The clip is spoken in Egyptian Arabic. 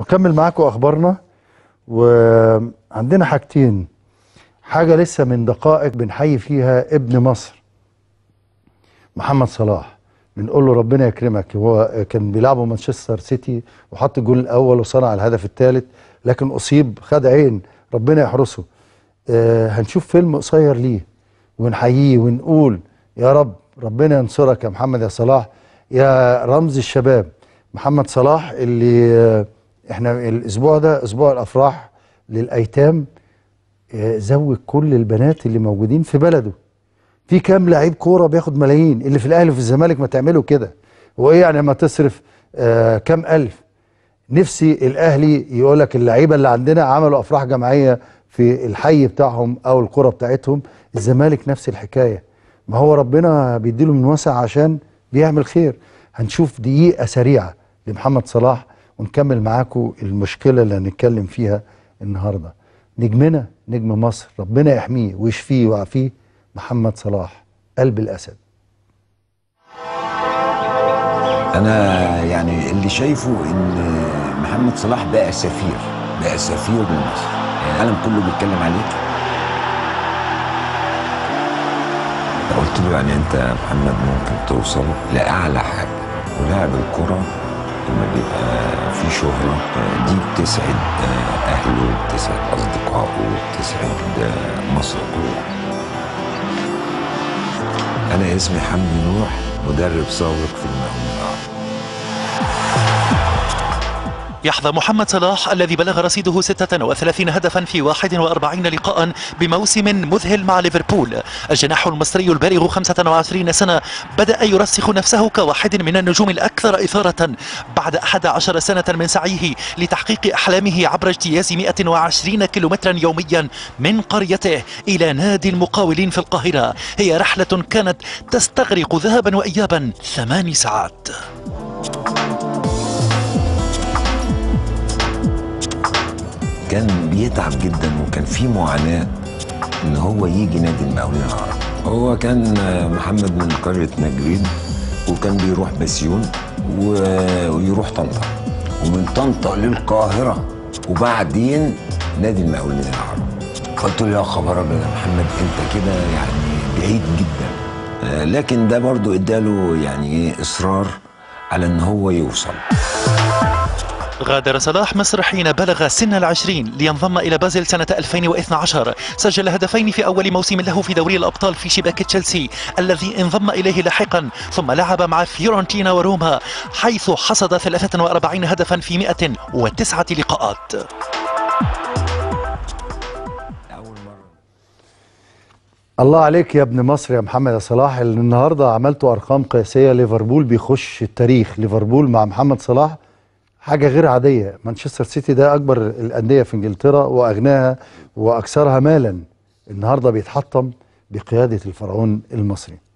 نكمل معاكم اخبارنا وعندنا حاجتين حاجه لسه من دقائق بنحيي فيها ابن مصر محمد صلاح بنقول له ربنا يكرمك هو كان بيلعبوا مانشستر سيتي وحط الجول الاول وصنع الهدف الثالث لكن اصيب خد عين ربنا يحرسه آه هنشوف فيلم قصير ليه ونحييه ونقول يا رب ربنا ينصرك يا محمد يا صلاح يا رمز الشباب محمد صلاح اللي آه احنا الاسبوع ده اسبوع الافراح للايتام آه زوج كل البنات اللي موجودين في بلده في كام لعيب كوره بياخد ملايين اللي في الاهلي وفي الزمالك ما تعملوا كده هو ايه يعني لما تصرف آه كام الف نفسي الاهلي يقول لك اللعيبه اللي عندنا عملوا افراح جماعيه في الحي بتاعهم او القرى بتاعتهم الزمالك نفس الحكايه ما هو ربنا بيديله من واسع عشان بيعمل خير هنشوف دقيقه سريعه لمحمد صلاح ونكمل معاكم المشكله اللي هنتكلم فيها النهارده نجمنا نجم مصر ربنا يحميه ويشفيه ويعافيه محمد صلاح قلب الاسد انا يعني اللي شايفه ان محمد صلاح بقى سفير بقى سفير لمصر يعني العالم كله بيتكلم عليك قلت له يعني انت يا محمد ممكن توصل لاعلى حاجه ولاعب الكره لما بيبقى في شهرة دي بتسعد أهله بتسعد أصدقائه بتسعد مصر كلها أنا اسمي حمدي نوح مدرب سابق في المقاولين العرب يحظى محمد صلاح الذي بلغ رصيده 36 هدفا في 41 لقاء بموسم مذهل مع ليفربول الجناح المصري البالغ 25 سنة بدأ يرسخ نفسه كواحد من النجوم الأكثر إثارة بعد 11 سنة من سعيه لتحقيق أحلامه عبر اجتياز 120 كيلومترا يوميا من قريته إلى نادي المقاولين في القاهرة هي رحلة كانت تستغرق ذهبا وإيابا ثمان ساعات كان بيتعب جدا وكان في معاناه ان هو يجي نادي المقاولين العرب هو كان محمد من قريه نجرين وكان بيروح بسيون ويروح طنطا ومن طنطا للقاهره وبعدين نادي المقاولين العرب قلت له يا خبر ابيض يا محمد انت كده يعني بعيد جدا لكن ده برضو اداله يعني ايه اصرار على ان هو يوصل غادر صلاح مصر حين بلغ سن العشرين لينضم إلى بازل سنة 2012 سجل هدفين في أول موسم له في دوري الأبطال في شباك تشيلسي الذي انضم إليه لاحقا ثم لعب مع فيورنتينا وروما حيث حصد 43 هدفا في 109 لقاءات الله عليك يا ابن مصر يا محمد يا صلاح اللي النهارده عملتوا ارقام قياسيه ليفربول بيخش التاريخ ليفربول مع محمد صلاح حاجه غير عاديه مانشستر سيتي ده اكبر الانديه في انجلترا واغناها واكثرها مالا النهارده بيتحطم بقياده الفرعون المصري